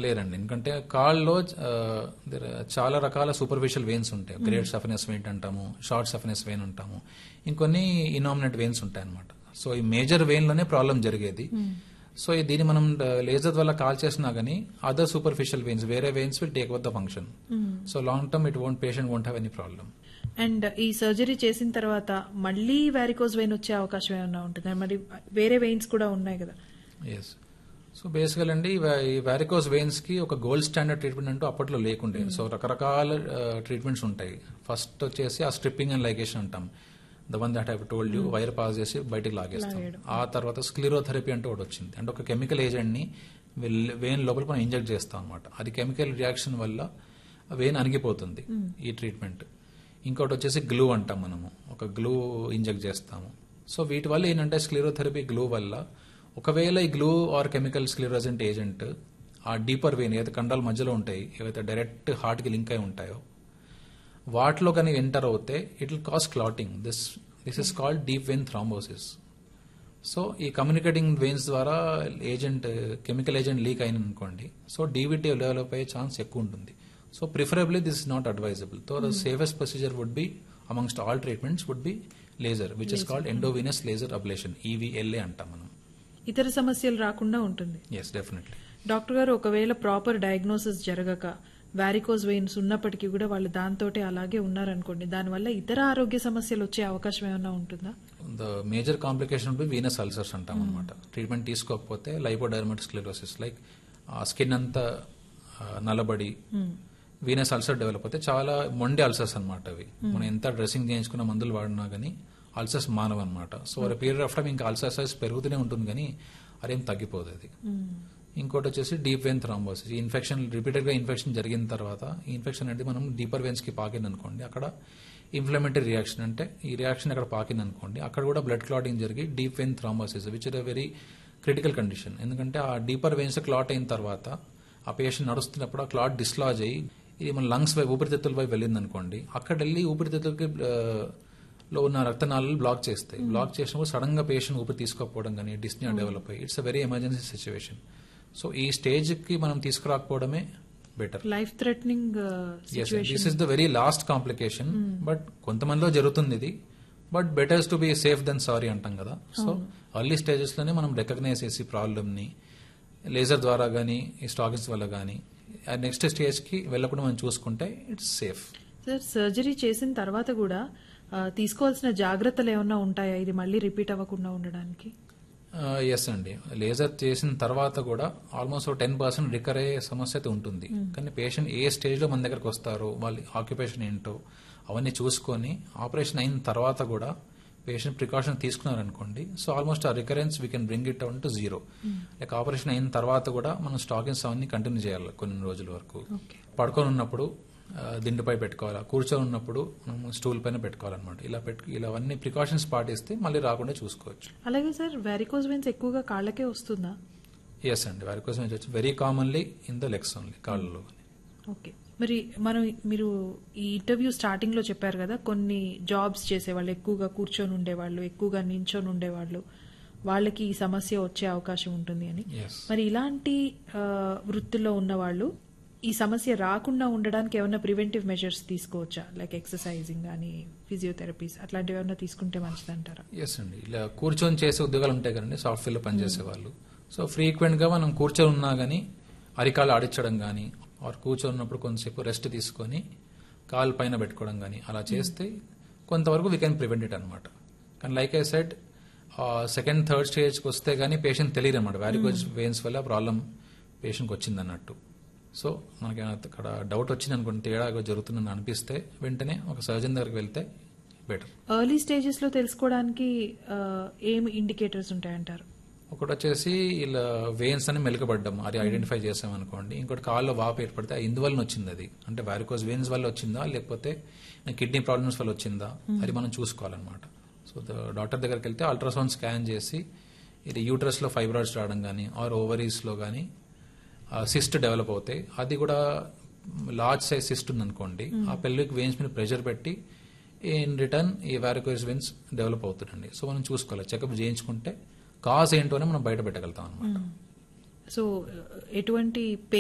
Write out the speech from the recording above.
లేరండి ఎందుకంటే కాళ్ళలో ఆ, there are చాలా రకాల సూపర్ఫిషియల్ వెయిన్స్ ఉంటాయి గ్రేట్ సఫినెస్ వెయిన్ అంటాము షార్ట్ సఫినెస్ వెయిన్ అంటాము ఇంకొన్ని ఇనామినేట్ వెయిన్స్ ఉంటాయి అనమాట సో ఈ మేజర్ వెయిన్ లోనే ప్రాబ్లం జరిగేది సో ఈ దీన్ని మనం లేజర్ వల్ల కాల్ చేసినా గానీ అదర్ సూపర్ఫిషియల్ వెయిన్స్ వేరే veins will take over the function so long term it won't patient won't have any problem and ఈ సర్జరీ చేసిన తర్వాత మళ్ళీ వ్యారికోజ్ వెయిన్ వచ్చే అవకాశం ఏమైనా ఉంటుందా మరి వేరే వెయిన్స్ కూడా ఉన్నాయి కదా ఎస్ సో బేసికల్ అండి ఇవ- ఈ వారికోస్ వెయిన్స్ కి ఒక గోల్డ్ స్టాండర్డ్ ట్రీట్మెంట్ అంటూ అప్పట్లో లేకుండే సో రకరకాల ట్రీట్మెంట్స్ ఉంటాయి ఫస్ట్ వచ్చేసి ఆ స్ట్రిప్పింగ్ అండ్ లైగేషన్ అంటాం the one that have told you wire pass చేసి బయటికి లాగేస్తాం ఆ తర్వాత స్క్లిరోథెరపీ అంటే ఒకటి వచ్చింది అంటే ఒక కెమికల్ ఏజెంట్ ని వెయిన్ లోపల మనం ఇంజెక్ట్ చేస్తాం అనమాట అది కెమికల్ రియాక్షన్ వల్ల వెయిన్ అణిగిపోతుంది ఈ ట్రీట్మెంట్ ఇంకోటి వచ్చేసి గ్లూ అంటాం మనము ఒక గ్లూ ఇంజెక్ట్ చేస్తాము సో వీటి వల్ల ఏంటంటే స్క్లిరోథెరపీ గ్లూ వల్ల ఒకవేళ ఈ glue or chemical sclerosant agent ఆ డీపర్ వెయిన్ ఏదైతే కండాల మధ్యలో ఉంటాయి ఏవైతే డైరెక్ట్ హార్ట్ కి లింక్ అయి ఉంటాయో వాటిలో కానీ ఎంటర్ అవుతే it will cause clotting this this is called deep vein thrombosis so ఈ కమ్యూనికేటింగ్ వెయిన్స్ ద్వారా ఏజెంట్ కెమికల్ ఏజెంట్ లీక్ అయిన అనుకోండి సో డీవీటీ డెవలప్ అయ్యే ఛాన్స్ ఎక్కువ ఉంటుంది so preferably this is not advisable so the safest procedure would be amongst all treatments would be laser which is called endovenous laser ablation EVLA అంటాం మనం ఇతర సమస్యలు రాకుండా ఉంటుంది ఎస్ డెఫినెట్లీ డాక్టర్ గారు ఒకవేళ ప్రాపర్ డయాగ్నోసిస్ జరగక వారికోజ్ వెయిన్స్ ఉన్నప్పటికీ కూడా వాళ్ళు దాంతోటే అలాగే ఉన్నారనుకోండి దానివల్ల ఇతర ఆరోగ్య సమస్యలు వచ్చే అవకాశం ఏమైనా ఉంటుందా the major complication be venous ulcers అంటాం అనమాట ట్రీట్మెంట్ తీసుకోకపోతే లైపోడర్మటిక్ స్క్లెరోసిస్ లైక్ స్కిన్ అంతా ఆ, నల్లబడి వీనస్ అల్సర్ డెవలప్ అయితే చాలా మొండి అల్సర్స్ అనమాట అవి మనం ఎంత డ్రెస్సింగ్ చేయించుకున్న మందులు వాడినా గానీ అల్సర్స్ మానవ అనమాట సో ఒక పీరియడ్ ఆఫ్ టైం ఇంకా అల్సర్ సైజ్ పెరుగుతూనే ఉంటుంది కానీ అదేం తగ్గిపోదు అది ఇంకోటి వచ్చేసి డీప్ వెయిన్ థ్రాంబోసిస్ ఈ ఇన్ఫెక్షన్ రిపీటెడ్ గా ఇన్ఫెక్షన్ జరిగిన తర్వాత ఈ ఇన్ఫెక్షన్ అనేది మనం డీపర్ వెయిన్స్ కి పాకింది అనుకోండి అక్కడ ఇన్ఫ్లమేటరీ రియాక్షన్ అంటే ఈ రియాక్షన్ అక్కడ పాకింది అనుకోండి అక్కడ కూడా బ్లడ్ క్లాటింగ్ జరిగి deep vein thrombosis which is a very critical condition ఎందుకంటే ఆ డీపర్ వెయిన్స్ క్లాట్ అయిన తర్వాత ఆ పేషెంట్ నడుస్తున్నప్పుడు ఆ క్లాట్ డిస్లాజ్ అయ్యి ఇది మన లంగ్స్ వైపు ఊపిరితిత్తుల వైపు వెళ్ళింది అనుకోండి అక్కడ వెళ్ళి ఊపిరితిత్తులకి ఆ, లో ఉన్న రక్తనాళాలు బ్లాక్ చేస్తాయి బ్లాక్ చేసినప్పుడు సడన్ గా పేషెంట్ ఊపిరి తీసుకోకపోవడం కానీ డిస్నియా డెవలప్ అయ్యి it's a very emergency situation so ఈ స్టేజ్ కి మనం తీసుకురాకపోవడమే better life threatening this is the very last complication but కొంతమందిలో జరుగుతుంది ఇది but betters to be safe then sorry అంటాం కదా సో అర్లీ స్టేజెస్ లోనే మనం రికగ్నైజ్ చేసి ప్రాబ్లమ్ ని లేజర్ ద్వారా గానీ ఈ స్టాకిన్స్ వల్ల గానీ నెక్స్ట్ స్టేజ్ కి వెళ్ళకుండా మనం చూసుకుంటే ఇట్స్ సేఫ్ సార్ సర్జరీ చేసిన తర్వాత కూడా ఆ, తీసుకోవాల్సిన జాగ్రత్తలు ఏమైనా ఉంటాయా ఇది మళ్ళీ రిపీట్ అవ్వకుండా ఉండడానికి ఎస్ అండి లేజర్ చేసిన తర్వాత కూడా ఆల్మోస్ట్ టెన్ పర్సెంట్ రికర్ అయ్యే సమస్య అయితే ఉంటుంది కానీ పేషెంట్ ఏ స్టేజ్ లో మన దగ్గరకు వస్తారో వాళ్ళ ఆక్యుపేషన్ ఏంటో అవన్నీ చూసుకొని ఆపరేషన్ అయిన తర్వాత కూడా పేషెంట్ ప్రికాషన్ తీసుకున్నారనుకోండి సో ఆల్మోస్ట్ ఆ recurrence we can bring it down to zero like operation అయిన తర్వాత కూడా మనం స్టాకింగ్స్ అవన్నీ కంటిన్యూ చేయాలి కొన్ని రోజుల వరకు ఓకే పడుకొని ఉన్నప్పుడు ఆ, దిండుపై పెట్టుకోవాలా కూర్చొని ఉన్నప్పుడు మనం స్టూల్ పైన పెట్టుకోవాలన్నమాట ఇలా పెట్టు ఇలా అవన్నీ ప్రికాషన్స్ పాటిస్తే మళ్ళీ రాకుండా చూసుకోవచ్చు అలాగే సార్ వారికోజ్ వెయిన్స్ ఎక్కువగా కాళ్ళకే వస్తుందా ఎస్ అండి వారికోస్ వచ్చి very commonly in the legs only కాళ్ళలో ఓకే మరి మనం మీరు ఈ ఇంటర్వ్యూ స్టార్టింగ్ లో చెప్పారు కదా కొన్ని జాబ్స్ చేసేవాళ్ళు ఎక్కువగా కూర్చొని ఉండేవాళ్ళు ఎక్కువగా నించొని ఉండేవాళ్ళు వాళ్ళకి ఈ సమస్య వచ్చే అవకాశం ఉంటుంది అని ఎస్ మరి ఇలాంటి ఆ, వృత్తిలో ఉన్న వాళ్ళు ఈ సమస్య రాకుండా ఉండడానికి ఏమైనా ప్రివెంటివ్ మెజర్స్ తీసుకోవచ్చా లైక్ ఎక్సర్సైజింగ్ కానీ ఫిజియోథెరపీస్ అట్లాంటివి ఏమైనా తీసుకుంటే మంచిదంటారా ఎస్ అండి ఇలా కూర్చొని చేసే ఉద్యోగాలు ఉంటాయి కదండి సాఫ్ట్వేర్ లో పనిచేసే వాళ్ళు సో ఫ్రీక్వెంట్ గా మనం కూర్చొని ఉన్నా గానీ అరికాలు ఆడించడం గానీ ఆర్ కూర్చొని ఉన్నప్పుడు కొంతసేపు రెస్ట్ తీసుకొని కాలు పైన పెట్టుకోవడం గానీ అలా చేస్తే కొంతవరకు వీ కెన్ ప్రివెంట్ ఇట్ అనమాట కానీ like I said second third స్టేజ్కి వస్తే గానీ పేషెంట్ తెలియదు అనమాట వ్యారికోజ్ వెయిన్స్ వల్ల ప్రాబ్లం పేషెంట్కి వచ్చింది అన్నట్టు సో మనకి అక్కడ డౌట్ వచ్చింది అనుకోండి తేడా జరుగుతుందని అనిపిస్తే వెంటనే ఒక సర్జన్ దగ్గరికి వెళ్తే బెటర్ ఎర్లీ స్టేజెస్ లో తెలుసుకోవడానికి ఆ, ఏం ఇండికేటర్స్ ఉంటాయంటారు ఒకటి వచ్చేసి ఇలా వెయిన్స్ అని మెలకబడ్డం అది ఐడెంటిఫై చేసామనుకోండి ఇంకోటి కాల్లో వాపు ఏర్పడితే ఆ ఇందువలన వచ్చింది అది అంటే వారికోజ్ వెయిన్స్ వల్ల వచ్చిందా లేకపోతే కిడ్నీ ప్రాబ్లమ్స్ వల్ల వచ్చిందా అది మనం చూసుకోవాలన్నమాట సో డాక్టర్ దగ్గరికి వెళ్తే అల్ట్రాసౌండ్ స్కాన్ చేసి ఇది యూట్రస్ లో ఫైబ్రాయిడ్స్ రావడం కానీ ఆర్ ఓవరీస్ లో కానీ సిస్ట్ డెవలప్ అవుతాయి అది కూడా లార్జ్ సైజ్ సిస్ట్ ఉందనుకోండి ఆ పెళ్ళికి వెయిన్స్ మీద ప్రెషర్ పెట్టి ఇన్ రిటర్న్ ఈ వారికోజ్ వెయిన్స్ డెవలప్ అవుతుందండి సో మనం చూసుకోవాలి చెకప్ చేయించుకుంటే కాజ్ ఏంటో మనం బయట పెట్టగలుగుతాం అనమాట సో ఎటువంటి